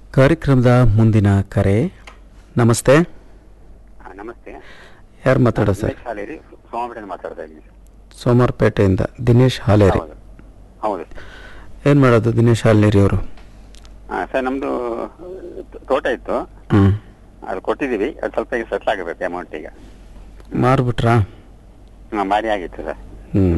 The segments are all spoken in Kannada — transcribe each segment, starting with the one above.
ಕಾರ್ಯಕ್ರಮದ ಮುಂದಿನ ಕರೆ ನಮಸ್ತೆ ಹಾ, ನಮಸ್ತೆ ಯಾರು ಮಾತಾಡೋದು ಸರ್ ದಿನೇಶ್ ಹಾಲೇರಿ ಸೋಮಪೇಟೆಯಿಂದ ಮಾತಾಡ್ತಾ ಇದ್ದೀನಿ ಸೋಮಾರ್ಪೇಟೆಯಿಂದ ದಿನೇಶ್ ಹಾಲೇರಿ ಹೌದು ಹೌದು ಏನು ಮಾಡೋದು ದಿನೇಶ್ ಹಾಲೇರಿ ಅವರು ಹಾ ಸರ್ ನಮ್ದು ತೋಟ ಇತ್ತು ಹ್ಞೂ ಅದು ಕೊಟ್ಟಿದ್ದೀವಿ ಅದು ಸ್ವಲ್ಪ ಈಗ ಸೆಟ್ಲ್ ಆಗಬೇಕು ಅಮೌಂಟ್ ಈಗ ಮಾರ್ಬಿಟ್ರಾ ಹಾ, ಭಾರಿ ಆಗಿತ್ತು ಸರ್ ಹ್ಞೂ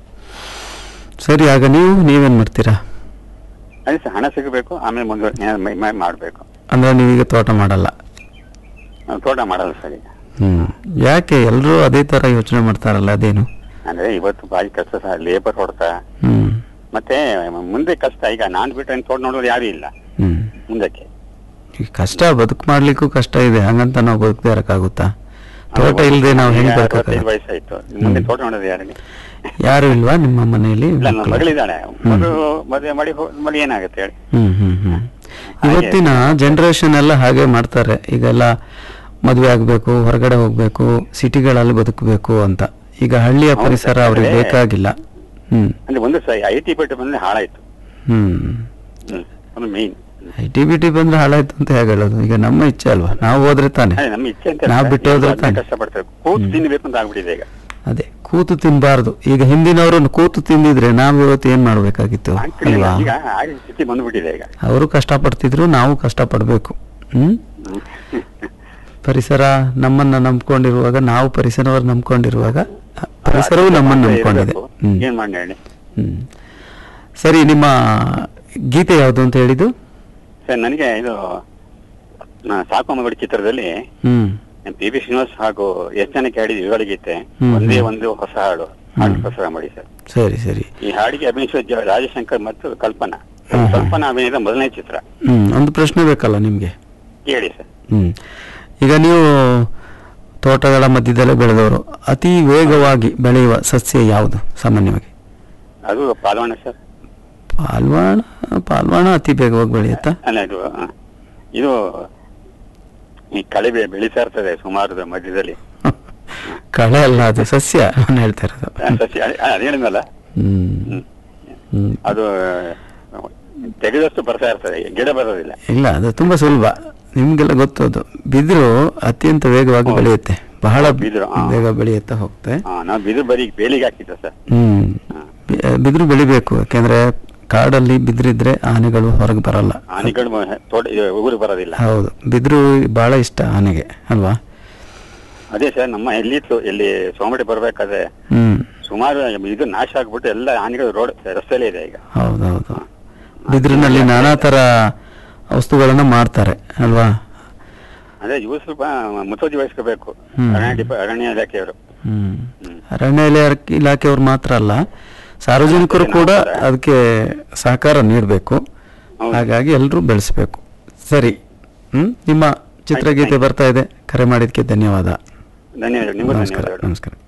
ಸರಿ ಆಗ ನೀವು ನೀವೇನು ಮಾಡ್ತೀರಾ ಅದೇ ಸರ್ ಹಣ ಸಿಗಬೇಕು ಆಮೇಲೆ ಮುಂದೆ ಮಾಡಬೇಕು ಅಂದರೆ ನೀವೀಗ ತೋಟ ಮಾಡಲ್ಲ ತೋಟ ಮಾಡಲ್ಲ ಸರ್ ಈಗ ಹ್ಞೂ ಯಾಕೆ ಎಲ್ಲರೂ ಅದೇ ಥರ ಯೋಚನೆ ಮಾಡ್ತಾರಲ್ಲ ಅದೇನು ಅಂದ್ರೆ ಇವತ್ತು ಭಾರಿ ಕಷ್ಟ ಸರ್ ಲೇಬರ್ ಹೊಡ್ತಾ ಹ್ಞೂ ಮತ್ತೆ ಮುಂದೆ ಕಷ್ಟ ಈಗ ನಾನು ಬಿಟ್ಟರೆ ಇನ್ನು ತೋಟ ನೋಡೋರು ಯಾರು ಇಲ್ಲ ಹ್ಞೂ ಮುಂದಕ್ಕೆ ಈಗ ಕಷ್ಟ ಬದುಕು ಮಾಡ್ಲಿಕ್ಕೂ ಕಷ್ಟ ಇದೆ ಹಂಗಂತ ನಾವು ಬದುಕದೇ ಇರೋಕ್ಕಾಗುತ್ತಾ ತೋಟ ಇಲ್ಲದೆ ನಾವು ಹೆಂಗೆ ಈಗ ಅರವತ್ತೈದು ಬದುಕಕ್ಕಾಗ ವಯಸ್ಸಾಯ್ತು ಮುಂದೆ ತೋಟ ನೋಡೋದು ಯಾರಿಗೆ ಯಾರು ಇಲ್ವಾ ನಿಮ್ಮ ಮನೆಯಲ್ಲಿ ಇಲ್ಲ ನನ್ನ ಮಕ್ಕಳು? ಮಗಳಿದ್ದಾಳೆ ಮಗಳು ಮದುವೆ ಮಾಡಿ ಹೋ- ಮಗಳು ಏನಾಗುತ್ತೆ ಹೇಳಿ ಹ್ಮ್ ಹ್ಮ್ ಹ್ಮ್ ಹಾಗೆ. ಇವತ್ತಿನ ಜನರೇಷನ್ ಎಲ್ಲ ಹಾಗೆ ಮಾಡ್ತಾರೆ ಈಗೆಲ್ಲ ಮದುವೆ ಆಗ್ಬೇಕು ಹೊರಗಡೆ ಹೋಗ್ಬೇಕು ಸಿಟಿಗಳಲ್ಲಿ ಬದುಕಬೇಕು ಅಂತ ಈಗ ಹಳ್ಳಿಯ ಹೌದು ಪರಿಸರ ಸರ್, ಅವ್ರಿಗೆ ಅಂದ್ರೆ- ಬೇಕಾಗಿಲ್ಲ ಹ್ಮ್ ಅಂದ್ರೆ ಒಂದು ಸಹ ಐ ಟಿ ಬಿಟ್ಟು ಬಂದ್ರೆ ಹಾಳಾಯ್ತು ಹ್ಮ್ ಹ್ಮ್ ಅದು main I T B T ಬಂದ್ರೆ ಹಾಳಾಯ್ತು ಅಂತ ಹೇಗೆ ಹೇಳೋದು ಈಗ ನಮ್ಮ ಇಚ್ಛೆ ಅಲ್ವಾ ನಾವು ಹೋದ್ರೆ ತಾನೆ ಅದೇ ನಮ್ಮ ಇಚ್ಛೆ ಅಂತ ನಾವ್ ಬಿಟ್ಟು ಹೋದ್ರೆ ತಾನೆ. ಕಷ್ಟಪಡ್ತಾರೆ ಕೂತು ತಿನ್ಬೇಕು ಅಂತ ಆಗ್ಬಿಟ್ಟಿದೆ ಈಗ ಅದೇ ಕೂತು ತಿನ್ಬಾರ್ದು ಈಗ ಹಿಂದಿನವರು ಕೂತು ತಿಂದಿದ್ರೆ ನಾವು ಇವತ್ತು ಏನ್ ಮಾಡ್ಬೇಕಾಗಿತ್ತು ಆಗ್ತಿಲ್ಲ ಅಲ್ವಾ ಈಗ ಆಗಿ ಸ್ಥಿತಿ ಬಂದ್ಬಿಟ್ಟಿದೆ ಈಗ ಅವರು ಕಷ್ಟಪಡ್ತಿದ್ರು ನಾವು ಕಷ್ಟಪಡ್ಬೇಕು ಹ್ಮ್ ಹ್ಮ್. ಪರಿಸರ ನಮ್ಮನ್ನ ನಂಬ್ಕೊಂಡಿರುವಾಗ ನಾವು ಪರಿಸರವರು ನಂಬ್ಕೊಂಡಿರುವಾಗ ಅ, ಪರಿಸರವು ನಮ್ಮನ್ನು ನಂಬ್ಕೊಂಡಿದೆ ಇರ್ಬೇಕು. ಹ್ಮ್ ಏನ್ ಮಾಡಿ ಹೇಳಿ ಹ್ಮ್ ಸರಿ ನಿಮ್ಮ ಗೀತೆ ಯಾವುದು ಅಂತ ಹೇಳಿದ್ದು ಸರ್ ನನಗೆ ಇದು ನಾ ಸಾಕು ಮಗಡಿ ಚಿತ್ರದಲ್ಲಿ ಹ್ಮ್ ಪಿ ಬಿ ಶ್ರೀನಿವಾಸ್ ಹಾಗೂ ಎಸ್ ಜನಕ್ಕೆ ಹಾಡಿದ ಯುಗಳ ಗೀತೆ ಹ್ಮ್. ಒಂದೇ ಒಂದು ಹೊಸ ಹಾಡು ಹಾಡು ಪ್ರಸಾರ ಮಾಡಿ ಸರ್ ಸರಿ ಸರಿ ಈ ಹಾಡಿಗೆ ಅಭಿನಯಿಸುವ ಜ- ರಾಜಶಂಕರ್ ಮತ್ತು ಕಲ್ಪನಾ ಹ್ಮ್. ಕಲ್ಪನಾ ಅಭಿನಯದ ಮೊದಲನೇ ಚಿತ್ರ ಹ್ಮ್ ಒಂದು ಪ್ರಶ್ನೆ ಬೇಕಲ್ಲ ನಿಮ್ಗೆ ಕೇಳಿ ಸರ್ ಹ್ಮ್ ಈಗ ನೀವು ತೋಟಗಳ ಮಧ್ಯದಲ್ಲೇ ಬೆಳೆದವರು ಅತಿ ವೇಗವಾಗಿ ಬೆಳೆಯುವ ಸಸ್ಯ ಯಾವುದು ಸಾಮಾನ್ಯವಾಗಿ ಅದು ಪಾಲ್ವಾಣ ಸರ್ ಪಾಲ್ವಾಣ ಪಾಲ್ವಾಣ ಅತಿ ವೇಗವಾಗಿ ಬೆಳೆಯುತ್ತಾ ಅಲ್ಲ ಇದು ಆ, ಇದು ಈ ಕಳೆ ಬೆ- ಬೆಳೀತಾ ಇರ್ತದೆ ಸುಮಾರು ಮಧ್ಯದಲ್ಲಿ ಕಳೆ ಅಲ್ಲ ಅದು ಸಸ್ಯ ನಾನು ಹೇಳ್ತಾ ಇರೋದು ಆ, ಸಸ್ಯ ಅದೇ- ಅದೇ ಹೇಳಿದ್ನಲ್ಲ ಹ್ಮ್ ಹ್ಮ್. ಹ್ಮ್ ಅದು ಆ, ತೆಗೆದಷ್ಟು ಬರ್ತಾ ಇರ್ತದೆ ಗಿಡ ಬರೋದಿಲ್ಲ ಇಲ್ಲ ಅದು ತುಂಬಾ ಸುಲಭ ನಿಮ್ಗೆಲ್ಲ ಗೊತ್ತದು ಬಿದಿರು ಅತ್ಯಂತ ವೇಗವಾಗಿ ಹೌದು. ಬೆಳೆಯುತ್ತೆ ಬಹಳ ಬಿದಿರು, ಆ. ಬೇಗ ಬೆಳೆಯುತ್ತಾ ಹೋಗುತ್ತೆ ಆ, ನಾವು ಬಿದು ಬರೀ ಬೇಲಿಗೆ ಹಾಕಿದ್ದೆ ಸರ್ ಹ್ಮ್ ಹಾ. ಬಿ- ಬಿದಿರು ಬೆಳಿಬೇಕು ಯಾಕೆಂದ್ರೆ ಕಾಡಲ್ಲಿ ಬಿದಿರಿದ್ರೆ ಆನೆಗಳು ಹೊರಗೆ ಬರಲ್ಲ ಆನೆಗಳು ಮ- ತೋಟ ಇದು ಊರಿಗೆ ಬರೋದಿಲ್ಲ ಹೌದು ಬಿದಿರು ಬಹಳ ಇಷ್ಟ ಆನೆಗೆ ಅಲ್ವಾ ಅದೇ ಸರ್ ನಮ್ಮ ಎಲ್ಲಿತ್ತು ಎಲ್ಲಿ ಸೋಮಡಿ ಬರ್ಬೇಕಾದ್ರೆ ಹ್ಮ್ ಸುಮಾರು ಇದು ನಾಶ ಆಗ್ಬಿಟ್ಟು ಎಲ್ಲ ಆನೆಗಳು ರೋಡ್ ರಸ್ತೆಯಲ್ಲೇ ಇದೆ ಈಗ ಹೌದೌದು ಬಿದಿರಿನಲ್ಲಿ ನಾನಾ ತರ ವಸ್ತುಗಳನ್ನ ಮಾಡ್ತಾರೆ ಅಲ್ವಾ ಅದೇ ಇವು ಸ್ವಲ್ಪ ಮುತುವರ್ಜಿ ವಹಿಸ್ಕೋಬೇಕು ಹ್ಮ್. ಅರಣ್ಯ ಡಿಪ- ಅರಣ್ಯ ಇಲಾಖೆಯವರು ಹ್ಮ್ ಹ್ಮ್. ಅರಣ್ಯ ಇಲಾಖೆ ಇಲಾಖೆಯವರು ಮಾತ್ರ ಅಲ್ಲ ಸಾರ್ವಜನಿಕರು ಕೂಡ ಅದಕ್ಕೆ ಸಹಕಾರ ನೀಡಬೇಕು ಹೌದು. ಹಾಗಾಗಿ ಎಲ್ಲರೂ ಬೆಳೆಸಬೇಕು ಸರಿ ಹ್ಮ್ ನಿಮ್ಮ ಚಿತ್ರಗೀತೆ ಬರ್ತಾ ಇದೆ ಕರೆ ಮಾಡಿದ್ದಕ್ಕೆ ಧನ್ಯವಾದ ಧನ್ಯವಾದ ನಿಮಗೂ ನಮಸ್ಕಾರ ಧನ್ಯವಾದಗಳು ನಮಸ್ಕಾರ